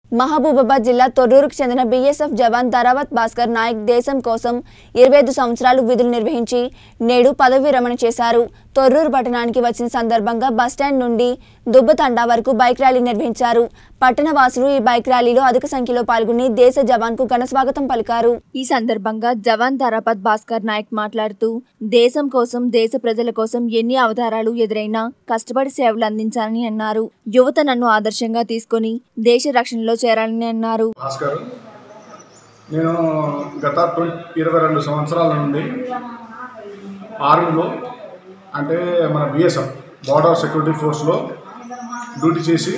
మహబూబాబాద్ జిల్లా తొర్రూరుకు చెందిన బీఎస్ఎఫ్ జవాన్ ధరావత్ భాస్కర్ నాయక్ దేశం కోసం ఇరవై ఐదు సంవత్సరాలు విధులు నిర్వహించి నేడు పదవి విరమణ చేశారు తొర్రూరు పట్టణానికి వచ్చిన సందర్భంగా బస్టాండ్ నుండి దుబ్బతండా వరకు బైక్ ర్యాలీ నిర్వహించారు పట్టణ వాసులు ఈ బైక్ ర్యాలీలో అధిక సంఖ్యలో పాల్గొని దేశ జవాన్ కు ఘన స్వాగతం పలికారు ఈ సందర్భంగా జవాన్ ధరాపత్ భాస్కర్ నాయక్ మాట్లాడుతూ దేశం కోసం దేశ ప్రజల కోసం ఎన్ని అవతారాలు ఎదురైనా కష్టపడి సేవలు అందించాలని అన్నారు యువత నన్ను ఆదర్శంగా తీసుకొని దేశ రక్షణలో చేరాలని అన్నారు భాస్కర్ నేను గత ట్వంటీ ఇరవై రెండు సంవత్సరాల నుండి ఆర్మీలో అంటే మన బిఎస్ఎఫ్ బార్డర్ సెక్యూరిటీ ఫోర్స్లో డ్యూటీ చేసి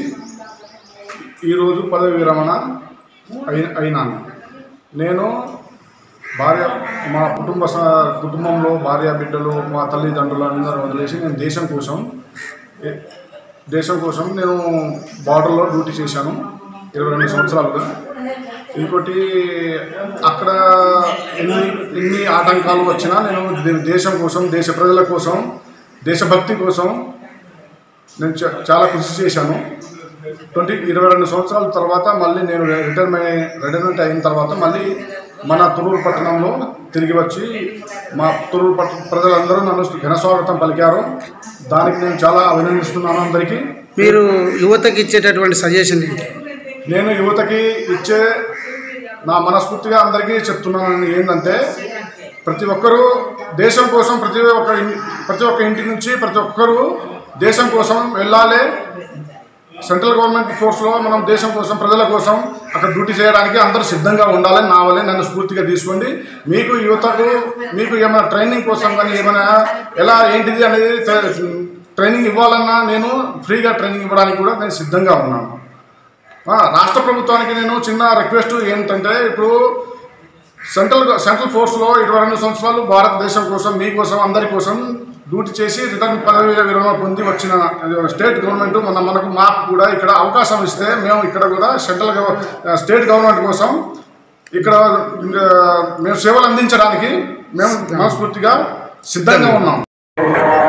ఈరోజు పదవి విరమణ అయి అయినాను నేను భార్య మా కుటుంబ స- కుటుంబంలో భార్య బిడ్డలు మా తల్లిదండ్రులు అందరూ వదిలేసి నేను దేశం కోసం ఏ- దేశం కోసం నేను బార్డర్లో డ్యూటీ చేశాను ఇరవై రెండు సంవత్సరాలుగా ఇంకోటి అక్కడ ఎన్ని ఎన్ని ఆటంకాలు వచ్చినా నేను దే- దేశం కోసం దేశ ప్రజల కోసం దేశభక్తి కోసం నేను చా- చాలా కృషి చేశాను ట్వంటీ ఇరవై రెండు సంవత్సరాల తర్వాత మళ్ళీ నేను రిటైర్మెంట్ రిటైర్మెంట్ అయిన తర్వాత మళ్ళీ మన తురూరు పట్టణంలో తిరిగి వచ్చి మా తురూరు పట్ట ప్రజలందరూ నన్ను ఘన స్వాగతం పలికారు దానికి నేను చాలా అభినందిస్తున్నాను అందరికీ మీరు యువతకి ఇచ్చేటటువంటి సజెషన్ ఏంటి నేను యువతకి ఇచ్చే నా మనస్ఫూర్తిగా అందరికీ చెప్తున్నాను ఏంటంటే ప్రతి ఒక్కరూ దేశం కోసం ప్రతి ఒక్క ఇన్- ప్రతి ఒక్క ఇంటి నుంచి ప్రతి ఒక్కరూ దేశం కోసం వెళ్ళాలి సెంట్రల్ గవర్నమెంట్ ఫోర్స్లో మనం దేశం కోసం ప్రజల కోసం అక్కడ డ్యూటీ చేయడానికి అందరూ సిద్ధంగా ఉండాలని నా వల్లే నన్ను స్ఫూర్తిగా తీసుకోండి మీకు యువతకు మీకు ఏమైనా ట్రైనింగ్ కోసం కానీ ఏమైనా ఎలా ఏంటిది అనేది ట్రై- ట్రైనింగ్ ఇవ్వాలన్నా నేను ఫ్రీగా ట్రైనింగ్ ఇవ్వడానికి కూడా నేను సిద్ధంగా ఉన్నాను ఆ, రాష్ట్ర ప్రభుత్వానికి నేను చిన్న రిక్వెస్ట్ ఏంటంటే ఇప్పుడు సెంట్రల్ సెంట్రల్ ఫోర్స్లో ఇరవై రెండు సంవత్సరాలు భారతదేశం కోసం మీకోసం అందరి కోసం డ్యూటీ చేసి రిటర్న్ పదవి విరమణ పొంది వచ్చిన స్టేట్ గవర్నమెంట్ మన మనకు మాకు కూడా ఇక్కడ అవకాశం ఇస్తే మేము ఇక్కడ కూడా సెంట్రల్ గవ- స్టేట్ గవర్నమెంట్ కోసం ఇక్కడ ఇంకా మేము సేవలు అందించడానికి మేము మనస్ఫూర్తిగా సిద్ధంగా ఉన్నాం